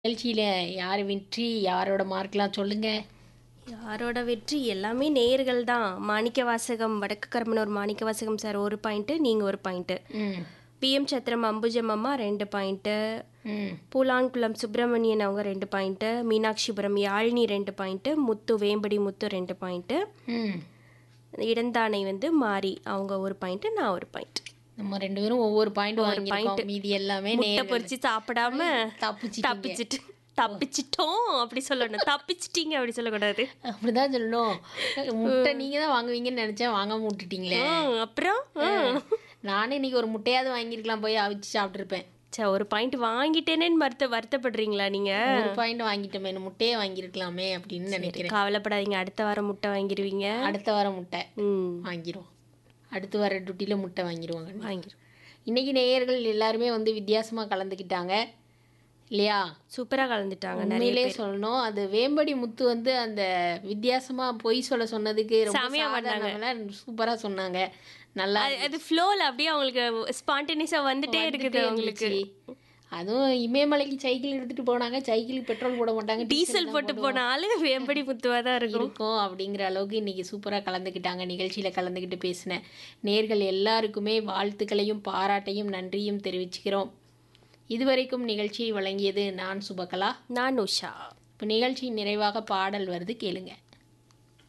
நிகழ்ச்சியில யார் வெற்றி யாரோட மார்க்லாம் சொல்லுங்க யாரோட வெற்றி எல்லாமே நேயர்கள் தான் மாணிக்க வாசகம் வடக்கு கரமனூர் மாணிக்க வாசகம் சார் ஒரு பாயிண்ட்டு நீங்கள் ஒரு பாயிண்ட்டு ம் பிஎம் சத்திரம் அம்புஜம் அம்மா ரெண்டு பாயிண்ட்டு ம் பூலான்குளம் சுப்பிரமணியன் அவங்க ரெண்டு பாயிண்ட்டு மீனாட்சிபுரம் யாழினி ரெண்டு பாயிண்ட்டு முத்து வேம்படி முத்து ரெண்டு பாயிண்ட்டு ம் இடந்தானை வந்து மாறி அவங்க ஒரு பாயிண்ட்டு நான் ஒரு பாயிண்ட் நம்ம ரெண்டு பேரும் ஒவ்வொரு பாயிண்ட் வாங்கியிருக்கோம் மீதி எல்லாமே முட்டை நேர்கள் பொரிச்சு சாப்பிடாம தப்பிச்சு தப்பிச்சிட்டு தப்பிச்சிட்டோம் அப்படி சொல்லணும் தப்பிச்சிட்டீங்க அப்படி சொல்லக்கூடாது அப்படிதான் சொல்லணும் முட்டை நீங்க தான் வாங்குவீங்கன்னு நினைச்சேன் வாங்காம விட்டுட்டீங்களே ம், அப்புறம் ம். நானே இன்னைக்கு ஒரு முட்டையாவது வாங்கியிருக்கலாம் போய் அவிச்சு சாப்பிட்டுருப்பேன் சே ஒரு பாயிண்ட் வாங்கிட்டேனேன்னு வருத்த வருத்தப்படுறீங்களா நீங்க ஒரு பாயிண்ட் வாங்கிட்டோமே இந்த முட்டையே வாங்கியிருக்கலாமே அப்படின்னு நினைக்கிறேன் கவலைப்படாதீங்க அடுத்த வாரம் முட்டை வாங்கிடுவீங்க அடுத்த வாரம் முட்டை ம் வாங்கிடுவோம் அடுத்து வர டியூட்டியில முட்டை வாங்கிடுவாங்க வாங்கிடும் இன்னைக்கு நேயர்கள் எல்லாருமே வந்து வித்தியாசமா கலந்துக்கிட்டாங்க இல்லையா சூப்பரா கலந்துட்டாங்க நிறைய உண்மையிலே சொல்லணும் அது வேம்படி முத்து வந்து அந்த வித்தியாசமா பொய் சொல்ல சொன்னதுக்கு ரொம்ப செமையா சாதாரணமா சூப்பரா சொன்னாங்க நல்லா அது- அது ஃப்ளோல அப்படியே அவங்களுக்கு ஸ்பான்டேனியஸா வந்துட்டே இருக்குது அவங்களுக்கு இருந்துச்சு. அதுவும் இமயமலைக்கு சைக்கிள் எடுத்துட்டு போனாங்க சைக்கிளுக்கு பெட்ரோல் போட மாட்டாங்க டீசல் போட்டு போனாலும் வேம்படி முத்துவா தான் இருக்கும் இருக்கும் அப்படிங்கிற அளவுக்கு இன்னைக்கு சூப்பராக கலந்துக்கிட்டாங்க நிகழ்ச்சியில் கலந்துக்கிட்டு பேசின நேர்கள் எல்லாருக்குமே வாழ்த்துக்களையும் பாராட்டையும் நன்றியும் தெரிவிச்சுக்கிறோம் இதுவரைக்கும் நிகழ்ச்சியை வழங்கியது நான் சுபகலா நான் உஷா இப்போ நிகழ்ச்சியின் நிறைவாக பாடல் வருது கேளுங்க